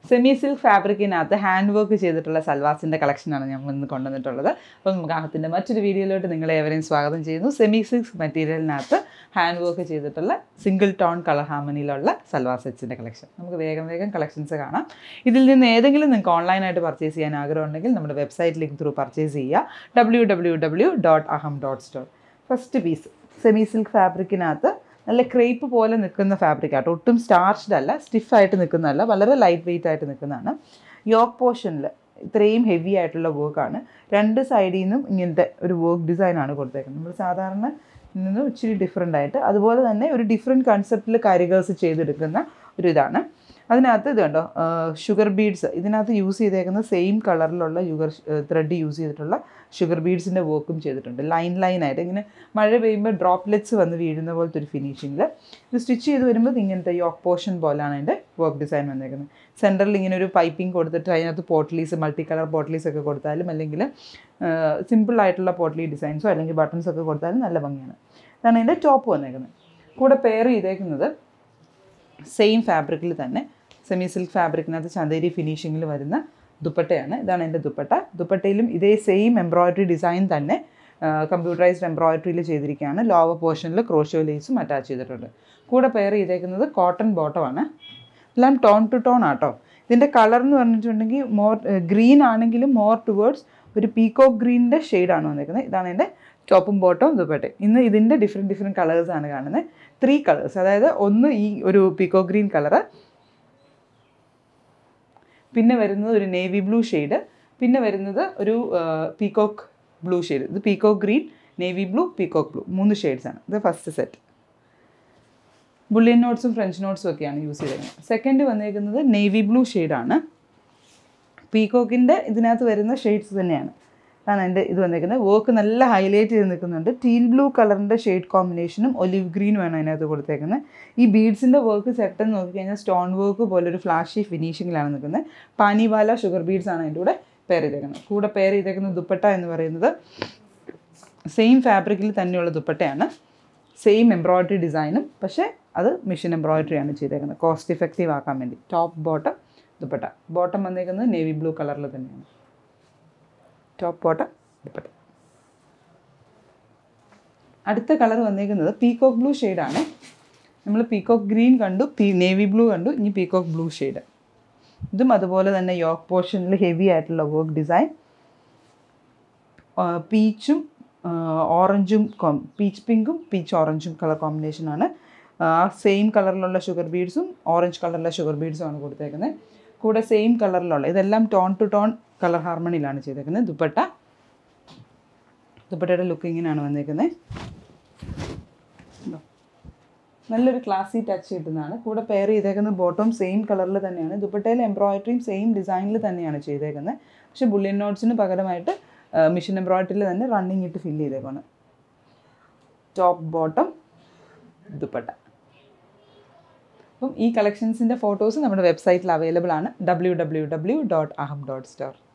semi silk ഫാബ്രിക്കിനകത്ത് hand work ചെയ്തിട്ടുള്ള സൽവാസിൻ്റെ കളക്ഷനാണ് നമ്മൾ ഇന്ന് കൊണ്ടുവന്നിട്ടുള്ളത് അപ്പോൾ നമുക്ക് അകത്തിൻ്റെ മറ്റൊരു വീഡിയോയിലോട്ട് നിങ്ങളെ എവരെയും സ്വാഗതം ചെയ്യുന്നു സെമി സിൽക്ക് മെറ്റീരിയലിനകത്ത് ഹാൻഡ് വർക്ക് ചെയ്തിട്ടുള്ള സിംഗിൾ ടോൺ കളർ ഹാമനിയിലുള്ള സൽവാർ സെറ്റ്സിൻ്റെ കളക്ഷൻ നമുക്ക് വേഗം വേഗം കളക്ഷൻസ് കാണാം ഇതിൽ നിന്ന് ഏതെങ്കിലും നിങ്ങൾക്ക് ഓൺലൈനായിട്ട് പർച്ചേസ് ചെയ്യാൻ ആഗ്രഹമുണ്ടെങ്കിൽ നമ്മുടെ വെബ്സൈറ്റ് ലിങ്ക് ത്രൂ പർച്ചേസ് ചെയ്യുക W W W dot Aham dot store first piece semi silk ഫാബ്രിക്കിനകത്ത് നല്ല ക്രേപ്പ് പോലെ നിൽക്കുന്ന ഫാബ്രിക് ആട്ടോ ഒട്ടും സ്റ്റാർച്ച്ഡ് അല്ല സ്റ്റിഫായിട്ട് നിൽക്കുന്നതല്ല വളരെ ലൈറ്റ് വെയിറ്റ് ആയിട്ട് നിൽക്കുന്നതാണ് യോക്ക് പോർഷനിൽ ഇത്രയും ഹെവി ആയിട്ടുള്ള വർക്കാണ് രണ്ട് സൈഡിൽ നിന്നും ഇങ്ങനത്തെ ഒരു വർക്ക് ഡിസൈനാണ് കൊടുത്തേക്കുന്നത് നമ്മൾ സാധാരണ നിന്നും ഇച്ചിരി ഡിഫറെൻ്റ് ആയിട്ട് അതുപോലെ തന്നെ ഒരു ഡിഫറെൻറ്റ് കൺസെപ്റ്റിൽ കാരിഗേഴ്സ് ചെയ്തെടുക്കുന്ന ഒരു ഇതാണ് അതിനകത്ത് ഇത് കണ്ടോ ഷുഗർ ബീഡ്സ് ഇതിനകത്ത് യൂസ് ചെയ്തേക്കുന്ന സെയിം കളറിലുള്ള യുഗർ ത്രെഡ് യൂസ് ചെയ്തിട്ടുള്ള ഷുഗർ ബീഡ്സിൻ്റെ വർക്കും ചെയ്തിട്ടുണ്ട് ലൈൻ ലൈനായിട്ട് ഇങ്ങനെ മഴ പെയ്യുമ്പോൾ ഡ്രോപ്ലെറ്റ്സ് വന്ന് വീഴുന്ന പോലത്തെ ഒരു ഫിനിഷിങ്ങിൽ ഇത് സ്റ്റിച്ച് ചെയ്ത് വരുമ്പോൾ ഇങ്ങനത്തെ യോക്ക് പോർഷൻ പോലാണ് അതിൻ്റെ വർക്ക് ഡിസൈൻ വന്നേക്കുന്നത് സെൻറ്ററിൽ ഇങ്ങനെ ഒരു പൈപ്പിംഗ് കൊടുത്തിട്ട് അതിനകത്ത് പോട്ട്ലീസ് മൾട്ടി കളർ പോട്ട്ലീസ് ഒക്കെ കൊടുത്താലും അല്ലെങ്കിൽ സിമ്പിൾ ആയിട്ടുള്ള പോട്ട്ലി ഡിസൈൻസോ അല്ലെങ്കിൽ ബട്ടൺസ് ഒക്കെ കൊടുത്താലും നല്ല ഭംഗിയാണ് ഇതാണ് അതിൻ്റെ ടോപ്പ് വന്നേക്കുന്നത് കൂടെ പെയർ ചെയ്തേക്കുന്നത് സെയിം ഫാബ്രിക്കിൽ തന്നെ സെമി സിൽക്ക് ഫാബ്രിക്കിനകത്ത് ചന്തേരി ഫിനിഷിങ്ങിൽ വരുന്ന ദുപ്പട്ടയാണ് ഇതാണ് എൻ്റെ ദുപ്പട്ട ദുപ്പട്ടയിലും ഇതേ സെയിം എംബ്രോയ്ഡറി ഡിസൈൻ തന്നെ കമ്പ്യൂട്ടറൈസ്ഡ് എംബ്രോയ്ഡറിയിൽ ചെയ്തിരിക്കുകയാണ് ലോവർ പോർഷനിൽ ക്രോഷോ ലേസും അറ്റാച്ച് ചെയ്തിട്ടുണ്ട് കൂടെ പെയർ ചെയ്തേക്കുന്നത് കോട്ടൺ ബോട്ടമാണ് എല്ലാം ടോൺ ടു ടോൺ ആട്ടോ ഇതിൻ്റെ കളർ എന്ന് പറഞ്ഞിട്ടുണ്ടെങ്കിൽ മോർ ഗ്രീൻ ആണെങ്കിലും മോർ ടുവേർഡ്സ് ഒരു പീക്കോ ഗ്രീനിൻ്റെ ഷെയ്ഡാണ് വന്നേക്കുന്നത് ഇതാണ് എൻ്റെ ടോപ്പും ബോട്ടവും ദുപ്പട്ടയും ഇന്ന് ഇതിൻ്റെ ഡിഫറെൻറ്റ് ഡിഫറെൻറ്റ് കളേഴ്സാണ് കാണുന്നത് ത്രീ കളേഴ്സ് അതായത് ഒന്ന് ഈ ഒരു പീക്കോ ഗ്രീൻ കളറ് പിന്നെ വരുന്നത് ഒരു നേവി ബ്ലൂ ഷെയ്ഡ് പിന്നെ വരുന്നത് ഒരു പീക്കോക്ക് ബ്ലൂ ഷെയ്ഡ് ഇത് peacock green navy blue peacock blue മൂന്ന് ഷെയ്ഡ്സാണ് ഇത് ഫസ്റ്റ് സെറ്റ് ബുള്ളിയൻ നോട്ട്സും ഫ്രഞ്ച് നോട്ട്സും ഒക്കെയാണ് യൂസ് ചെയ്തേക്കുന്നത് സെക്കൻഡ് വന്നേക്കുന്നത് നേവി ബ്ലൂ ഷെയ്ഡാണ് പീക്കോക്കിൻ്റെ ഇതിനകത്ത് വരുന്ന ഷെയ്ഡ്സ് തന്നെയാണ് അതാണ് എൻ്റെ ഇത് വന്നേക്കുന്നത് വർക്ക് നല്ല ഹൈലൈറ്റ് ചെയ്ത് നിൽക്കുന്നുണ്ട് ടീൽ ബ്ലൂ കളറിൻ്റെ ഷെയ്ഡ് കോമ്പിനേഷനും ഒലിവ് ഗ്രീനും ആണ് അതിനകത്ത് കൊടുത്തേക്കുന്നത് ഈ ബീഡ്സിൻ്റെ വർക്ക് സെറ്റ് നോക്കിക്കഴിഞ്ഞാൽ സ്റ്റോൺ വർക്ക് പോലെ ഒരു ഫ്ലാഷി ഫിനിഷിങ്ങിലാണ് നിൽക്കുന്നത് പാനിവാല ഷുഗർ ബീഡ്സ് ആണ് അതിൻ്റെ കൂടെ പെയർ ചെയ്തേക്കുന്നത് കൂടെ പെയർ ചെയ്തേക്കുന്ന ദുപ്പട്ട എന്ന് പറയുന്നത് സെയിം ഫാബ്രിക്കിൽ തന്നെയുള്ള ദുപ്പട്ടയാണ് സെയിം എംബ്രോയ്ഡറി ഡിസൈനും പക്ഷേ അത് മിഷൻ എംബ്രോയ്ഡറി ആണ് ചെയ്തേക്കുന്നത് കോസ്റ്റ് ഇഫക്റ്റീവ് ആക്കാൻ വേണ്ടി ടോപ്പ് ബോട്ടം ദുപ്പട്ട ബോട്ടം വന്നേക്കുന്നത് നേവി ബ്ലൂ കളറിൽ തന്നെയാണ് ടോപ്പ് ബോട്ടം ദുപ്പട്ട അടുത്ത കളർ വന്നേക്കുന്നത് പീകോക്ക് ബ്ലൂ ഷെയ്ഡാണ് നമ്മൾ പീകോക്ക് ഗ്രീൻ കണ്ടു പീ നേവി ബ്ലൂ കണ്ടു ഇനി പീകോക്ക് ബ്ലൂ ഷെയ്ഡ് ഇതും അതുപോലെ തന്നെ യോക്ക് പോർഷനിൽ ഹെവി ആയിട്ടുള്ള വർക്ക് ഡിസൈൻ പീച്ചും ഓറഞ്ചും പീച്ച് പിങ്കും പീച്ച് ഓറഞ്ചും കളർ കോമ്പിനേഷനാണ് ആ സെയിം കളറിലുള്ള ഷുഗർ ബീഡ്സും ഓറഞ്ച് കളറിലുള്ള ഷുഗർ ബീഡ്സും ആണ് കൊടുത്തേക്കുന്നത് കൂടെ സെയിം കളറിലുള്ള ഇതെല്ലാം ടോൺ ടു ടോൺ കളർ ഹാർമണിയിലാണ് ചെയ്തേക്കുന്നത് ദുപ്പട്ട ദുപ്പട്ടയുടെ ലുക്ക് ഇങ്ങനെയാണ് വന്നേക്കുന്നത് നല്ലൊരു ക്ലാസി ടച്ച് കിട്ടുന്നതാണ് കൂടെ പെയർ ചെയ്തേക്കുന്ന ബോട്ടം സെയിം കളറിൽ തന്നെയാണ് ദുപ്പട്ടയിൽ എംബ്രോയിഡറിയും സെയിം ഡിസൈനിൽ തന്നെയാണ് ചെയ്തേക്കുന്നത് പക്ഷേ ബുള്ളിയൻ നോട്ട്സിന് പകരമായിട്ട് മിഷൻ എംബ്രോയിഡറിയിൽ തന്നെ റണ്ണിങ് ഇട്ട് ഫില്ല് ചെയ്തേക്കാണ് ടോപ്പ് ബോട്ടം ദുപ്പട്ട അപ്പം ഈ കളക്ഷൻസിൻ്റെ ഫോട്ടോസ് നമ്മുടെ വെബ്സൈറ്റിൽ അവൈലബിൾ ആണ് W W W dot Aham dot store